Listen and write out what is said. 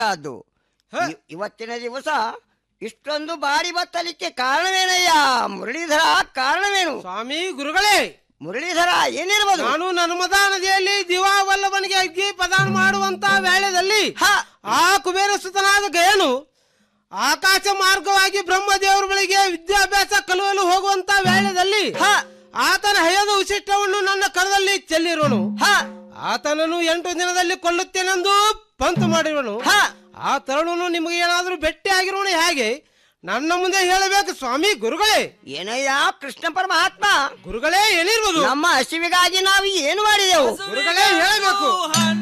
ಅದು ಇ- ಇವತ್ತಿನ ದಿವಸ ಇಷ್ಟೊಂದು ಬಾರಿ ಬತ್ತಲಿಕ್ಕೆ ಕಾರಣವೇನಯ್ಯ ಮುರಳೀಧರ ಕಾರಣವೇನು ಸ್ವಾಮಿ ಗುರುಗಳೇ ಮುರಳೀಧರ ಏನಿರ್ಬೋದು ನಾನು ನರ್ಮದಾ ನದಿಯಲ್ಲಿ ದಿವಾವಲ್ಲಭನಿಗೆ ಅಗ್ಗಿ ಪ್ರದಾನ ಮಾಡುವಂತ ವೇಳೆಯಲ್ಲಿ ಆ ಕುಬೇರ ಸುತನಾದ ಗಯನು ಆಕಾಶ ಮಾರ್ಗವಾಗಿ ಬ್ರಹ್ಮದೇವರ ಬಳಿಗೆ ವಿದ್ಯಾಭ್ಯಾಸ ಕಲಿಯಲು ಹೋಗುವಂತ ವೇಳೆಯಲ್ಲಿ ಆತನ ಹಯದ ಉಚಿಷ್ಟವನ್ನು ನನ್ನ ಕರದಲ್ಲಿ ಚೆಲ್ಲಿರುವನು ಆತನನ್ನು ಎಂಟು ದಿನದಲ್ಲಿ ಕೊಲ್ಲುತ್ತೇನೆಂದು ಪಂತು ಮಾಡಿರುವನು ಆ ತರುಣನು ನಿಮಗೆ ಏನಾದರೂ ಭೇಟಿ ಆಗಿರುವನು ಹೇಗೆ ನನ್ನ ಮುಂದೆ ಹೇಳಬೇಕು ಸ್ವಾಮಿ ಗುರುಗಳೇ ಏನಯ್ಯ ಕೃಷ್ಣ ಪರಮಾತ್ಮ ಗುರುಗಳೇ ಏನಿರ್ಬೋದು ನಮ್ಮ ಹಸಿವಿಗಾಗಿ ನಾವು ಏನು ಮಾಡಿದೆವು ಗುರುಗಳೇ ಹೇಳಬೇಕು